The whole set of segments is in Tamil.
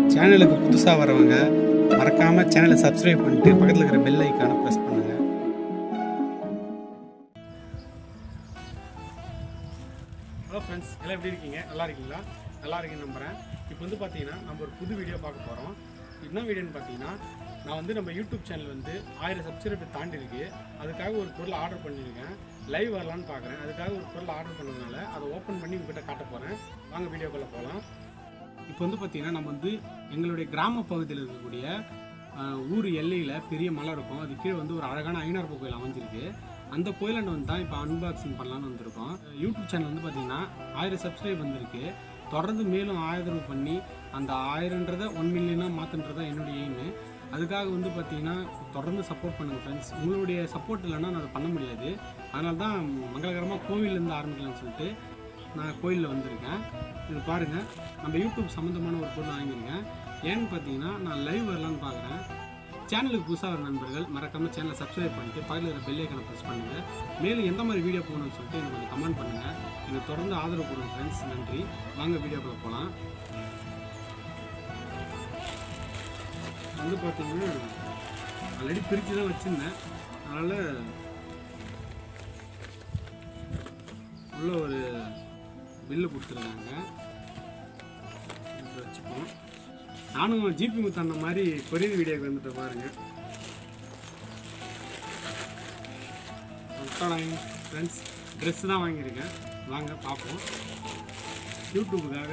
சேனலுக்கு புதுசாக வரவங்க மறக்காமல் சேனலை சப்ஸ்கிரைப் பண்ணிட்டு பக்கத்தில் இருக்கிற பெல் ஐக்கானை ப்ரெஸ் பண்ணுங்கள் ஹலோ ஃப்ரெண்ட்ஸ் எல்லாம் எப்படி இருக்கீங்க நல்லா இருக்கீங்களா நல்லா இருக்கீங்கன்னு நம்புகிறேன் இப்போ வந்து பார்த்தீங்கன்னா நம்ம ஒரு புது வீடியோ பார்க்க போகிறோம் என்ன வீடியோன்னு பார்த்தீங்கன்னா நான் வந்து நம்ம யூடியூப் சேனல் வந்து ஆயிரம் சப்ஸ்கிரைபர் தாண்டி இருக்கு அதுக்காக ஒரு பொருள் ஆர்டர் பண்ணியிருக்கேன் லைவ் வரலான்னு பார்க்குறேன் அதுக்காக ஒரு பொருள் ஆர்டர் பண்ணதுனால அதை ஓப்பன் பண்ணி உங்ககிட்ட காட்ட போகிறேன் வாங்க வீடியோக்குள்ளே போகலாம் இப்போ வந்து பார்த்தீங்கன்னா நம்ம வந்து எங்களுடைய கிராம பகுதியில் இருக்கக்கூடிய ஆஹ், ஊர் எல்லையில் பெரிய மலை இருக்கும் அது கீழே வந்து ஒரு அழகான ஐநூறு கோயில் அமைஞ்சிருக்கு அந்த கோயிலாண்டு வந்து தான் இப்போ அன்பாக்சிங் பண்ணலான்னு வந்திருக்கோம் யூடியூப் சேனல் வந்து பார்த்தீங்கன்னா ஆயிரம் சப்ஸ்கிரைப் வந்திருக்கு தொடர்ந்து மேலும் ஆதரவு பண்ணி அந்த ஆயிரன்றதை ஒன் மில்லியனாக மாற்றுன்றது தான் என்னுடைய எய்மு அதுக்காக வந்து பார்த்தீங்கன்னா தொடர்ந்து சப்போர்ட் பண்ணுங்கள் ஃப்ரெண்ட்ஸ் உங்களுடைய சப்போர்ட் இல்லைன்னா நான் அதை பண்ண முடியாது அதனால தான் மங்களகரமாக கோவிலேருந்து ஆரம்பிக்கலாம்னு சொல்லிட்டு நான் கோயிலில் வந்திருக்கேன் இது பாருங்கள் நம்ம யூடியூப் சம்மந்தமான ஒரு பொருள் வாங்கியிருக்கேன் ஏன்னு பார்த்தீங்கன்னா நான் லைவ் வரலான்னு பார்க்குறேன் சேனலுக்கு புதுசாக வர நண்பர்கள் மறக்காமல் சேனலை சப்ஸ்கிரைப் பண்ணிட்டு பக்கத்தில் இருக்கிற பெல் ஐக்கனை ப்ரெஸ் பண்ணுங்கள் மேலும் எந்த மாதிரி வீடியோ போகணும்னு சொல்லிட்டு எனக்கு கொஞ்சம் கமெண்ட் பண்ணுங்கள் எனக்கு தொடர்ந்து ஆதரவு கொடுங்க ஃப்ரெண்ட்ஸ் நன்றி வாங்க வீடியோக்குள்ள போகலாம் வந்து பார்த்தீங்கன்னா ஆல்ரெடி பிரித்து தான் வச்சுருந்தேன் அதனால் உள்ள ஒரு பில்லு கொடுத்துருக்காங்க இதை வச்சுப்போம் நானும் ஜிபி முத்தாண்ட மாதிரி கொரியர் வீடியோக்கு வந்துட்டு பாருங்க ஃப்ரெண்ட்ஸ் ட்ரெஸ் தான் வாங்கியிருக்கேன் வாங்க பார்ப்போம் யூடியூப்புக்காக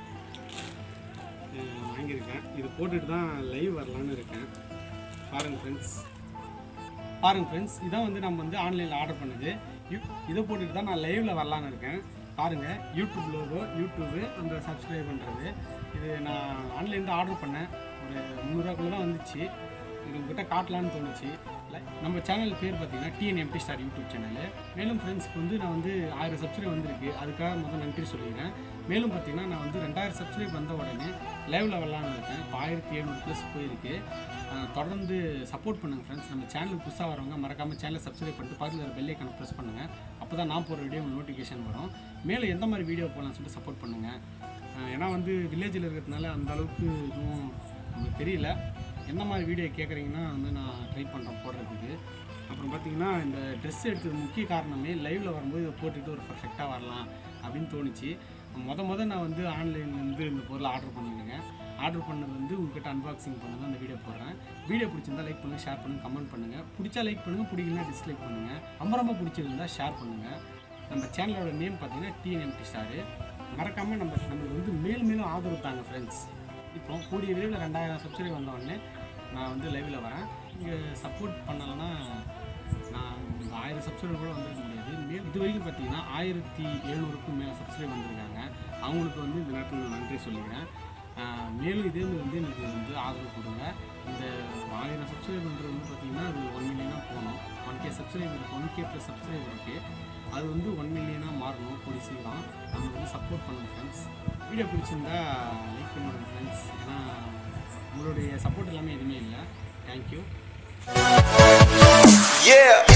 அஹ், வாங்கியிருக்கேன் இது போட்டுட்டு தான் லைவ் வரலான்னு இருக்கேன் பாருங்கள் ஃப்ரெண்ட்ஸ் பாருங்க ஃப்ரெண்ட்ஸ் இதான் வந்து நம்ம வந்து ஆன்லைனில் ஆர்டர் பண்ணது யூ- இதை போட்டுட்டு தான் நான் லைவில் வரலான்னு இருக்கேன் பாருங்க யூடியூப் லோகோ யூடியூபு அந்த சப்ஸ்கிரைப் பண்ணுறது இது நான் ஆன்லைனில் ஆர்டர் பண்ணேன் ஒரு முந்நூறுவாக்குள்ளே தான் வந்துச்சு இது உங்ககிட்ட காட்டலான்னு தோணுச்சு லை- நம்ம சேனல் பேர் பார்த்தீங்கன்னா டிஎன்எம்டி ஸ்டார் யூடியூப் சேனல் மேலும் ஃப்ரெண்ட்ஸ்க்கு வந்து நான் வந்து ஆயிரம் சப்ஸ்கிரைப் வந்திருக்கு அதுக்காக முதல் நன்றி சொல்லிக்கிறேன் மேலும் பார்த்தீங்கன்னா நான் வந்து ரெண்டாயிரம் சப்ஸ்கிரைப் வந்த உடனே லைவில் வரலான்னு இருக்கேன் இப்போ ஆயிரத்தி எழுநூறு ப்ளஸ் போயிருக்கு அஹ் தொடர்ந்து சப்போர்ட் பண்ணுங்கள் ஃப்ரெண்ட்ஸ் நம்ம சேனலுக்கு புதுசாக வரவங்க மறக்காமல் சேனலை சப்ஸ்கிரைப் பண்ணிட்டு பக்கத்தில் இருக்கிற பெல் ஐக்கானை ப்ரெஸ் பண்ணுங்கள் அப்போ தான் நான் போகிற வீடியோ நோட்டிஃபிகேஷன் வரும் மேலும் எந்த மாதிரி வீடியோ போகலாம்னு சொல்லிட்டு சப்போர்ட் பண்ணுங்கள் அஹ் ஏன்னா வந்து வில்லேஜில் இருக்கிறதுனால அந்த அளவுக்கு எதுவும் நமக்கு தெரியல எந்த மாதிரி வீடியோ கேட்குறீங்கன்னா வந்து நான் ட்ரை பண்ணுறேன் போடுறதுக்கு அப்புறம் பார்த்தீங்கன்னா இந்த ட்ரெஸ் எடுத்தது முக்கிய காரணமே லைவில் வரும்போது இதை போட்டுட்டு ஒரு பர்ஃபெக்டாக வரலாம் அப்படின்னு தோணுச்சு முத முத நான் வந்து ஆன்லைன்லேருந்து இந்த பொருளை ஆர்டர் பண்ணியிருக்கேன் ஆர்டர் பண்ணது வந்து உங்ககிட்ட அன்பாக்சிங் பண்ணது அந்த வீடியோ போடுறேன் வீடியோ பிடிச்சிருந்தா லைக் பண்ணுங்கள் ஷேர் பண்ணுங்கள் கமெண்ட் பண்ணுங்கள் பிடிச்சா லைக் பண்ணுங்கள் பிடிக்கலனா டிஸ்லைக் பண்ணுங்கள் ரொம்ப ரொம்ப பிடிச்சிருந்தா ஷேர் பண்ணுங்கள் நம்ம சேனலோட நேம் பார்த்தீங்கன்னா டிஎன்எம்டி ஸ்டாரு மறக்காமல் நம்ம நம்மளுக்கு வந்து மேல் மேலும் ஆதரவு தாங்க ஃப்ரெண்ட்ஸ் இப்போ கூடிய விரைவில் ரெண்டாயிரம் சப்ஸ்கிரைப் வந்த உடனே நான் வந்து லைவில் வரேன் நீங்கள் சப்போர்ட் பண்ணலைன்னா நான் இந்த ஆயிரம் சப்ஸ்கிரைபர் கூட வந்திருக்க முடியாது மேல் இது வரைக்கும் பார்த்தீங்கன்னா ஆயிரத்தி எழுநூறுக்கும் மேலே சப்ஸ்கிரைப் வந்திருக்காங்க அவங்களுக்கு வந்து இந்த நேரத்தில் நான் நன்றி சொல்லிக்கிறேன் ஆஹ் மேலும் இதே மாதிரி வந்து எனக்கு வந்து ஆதரவு கொடுங்க இந்த ஆயிரம் சப்ஸ்கிரைப் பண்ணுறது வந்து பார்த்தீங்கன்னா அது ஒன் மில்லியனாக போகணும் one K subscriber one K plus subscriber இருக்குது அது வந்து ஒன் மில்லியனாக மாறணும் கூடி சீக்கிரம் நம்ம வந்து சப்போர்ட் பண்ணுங்க ஃப்ரெண்ட்ஸ் வீடியோ பிடிச்சிருந்தா லைக் பண்ணுங்க ஃப்ரெண்ட்ஸ் ஏன்னா உங்களுடைய சப்போர்ட் எல்லாமே எதுவுமே இல்லை தேங்க்யூ Yeah.